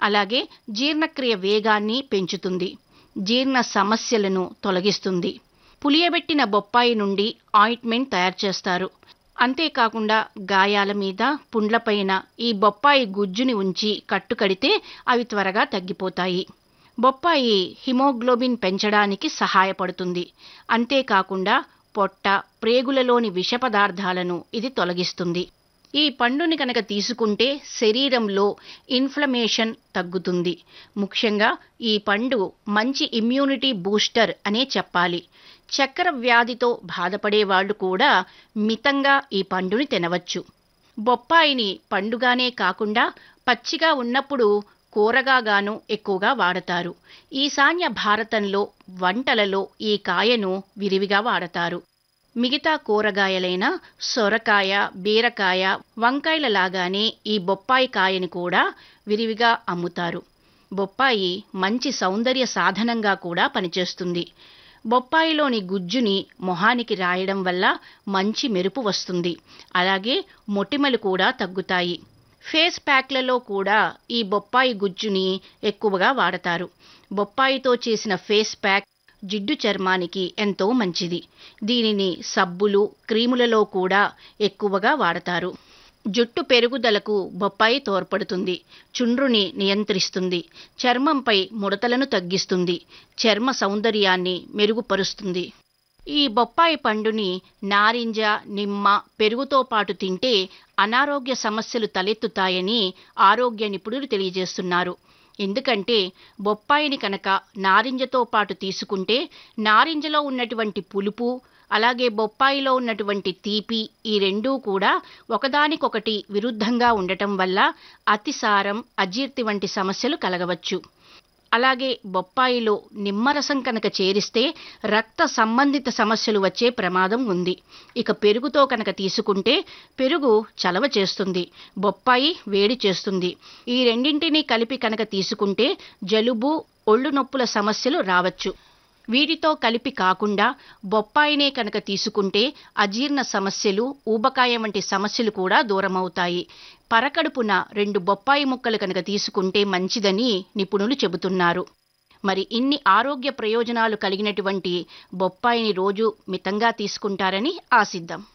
అలాగే జీర్ణక్రియ వేగాన్ని పెంచుతుంది జీర్ణ సమస్యలను తొలగిస్తుంది పులియబెట్టిన బొప్పాయి నుండి ఆయింట్మెంట్ తయారు చేస్తారు అంతేకాకుండా గాయాల మీద పుండ్లపైన ఈ బొప్పాయి గుజ్జుని ఉంచి కట్టుకడితే అవి త్వరగా తగ్గిపోతాయి బొప్పాయి హిమోగ్లోబిన్ పెంచడానికి సహాయపడుతుంది అంతేకాకుండా పొట్ట ప్రేగులలోని విష పదార్థాలను ఇది తొలగిస్తుంది ఈ పండుని కనుక తీసుకుంటే శరీరంలో ఇన్ఫ్లమేషన్ తగ్గుతుంది ముఖ్యంగా ఈ పండు మంచి ఇమ్యూనిటీ బూస్టర్ అనే చెప్పాలి చక్కెర వ్యాధితో బాధపడే వాళ్ళు కూడా మితంగా ఈ పండుని తినవచ్చు బొప్పాయిని పండుగానే కాకుండా పచ్చిగా ఉన్నప్పుడు కూరగాగాను ఎక్కువగా వాడతారు ఈశాన్య భారతంలో వంటలలో ఈ కాయను విరివిగా వాడతారు మిగతా కూరగాయలైన సొరకాయ బీరకాయ వంకాయల లాగానే ఈ బొప్పాయి కాయని కూడా విరివిగా అమ్ముతారు బొప్పాయి మంచి సౌందర్య సాధనంగా కూడా పనిచేస్తుంది బొప్పాయిలోని గుజ్జుని మొహానికి రాయడం వల్ల మంచి మెరుపు వస్తుంది అలాగే మొటిమలు కూడా తగ్గుతాయి ఫేస్ ప్యాక్లలో కూడా ఈ బొప్పాయి గుజ్జుని ఎక్కువగా వాడతారు బొప్పాయితో చేసిన ఫేస్ ప్యాక్ జిడ్డు చర్మానికి ఎంతో మంచిది దీనిని సబ్బులు క్రీములలో కూడా ఎక్కువగా వాడతారు జుట్టు పెరుగుదలకు బొప్పాయి తోడ్పడుతుంది చుండ్రుని నియంత్రిస్తుంది చర్మంపై ముడతలను తగ్గిస్తుంది చర్మ సౌందర్యాన్ని మెరుగుపరుస్తుంది ఈ బొప్పాయి పండుని నారింజ నిమ్మ పెరుగుతో పాటు తింటే అనారోగ్య సమస్యలు తలెత్తుతాయని ఆరోగ్య నిపుణులు తెలియజేస్తున్నారు ఎందుకంటే బొప్పాయిని కనుక నారింజతో పాటు తీసుకుంటే నారింజలో ఉన్నటువంటి పులుపు అలాగే బొప్పాయిలో ఉన్నటువంటి తీపి ఈ రెండూ కూడా ఒకదానికొకటి విరుద్ధంగా ఉండటం వల్ల అతిసారం అజీర్తి వంటి సమస్యలు కలగవచ్చు అలాగే బొప్పాయిలో నిమ్మరసం కనుక చేరిస్తే రక్త సంబంధిత సమస్యలు వచ్చే ప్రమాదం ఉంది ఇక పెరుగుతో కనుక తీసుకుంటే పెరుగు చలవ చేస్తుంది బొప్పాయి వేడి చేస్తుంది ఈ రెండింటినీ కలిపి కనుక తీసుకుంటే జలుబు ఒళ్ళు నొప్పుల సమస్యలు రావచ్చు వీటితో కలిపి కాకుండా బొప్పాయినే కనుక తీసుకుంటే అజీర్ణ సమస్యలు ఊబకాయం వంటి సమస్యలు కూడా దూరమవుతాయి పరకడుపున రెండు బొప్పాయి ముక్కలు కనుక తీసుకుంటే మంచిదని నిపుణులు చెబుతున్నారు మరి ఇన్ని ఆరోగ్య ప్రయోజనాలు కలిగినటువంటి బొప్పాయిని రోజు మితంగా తీసుకుంటారని ఆశిద్దాం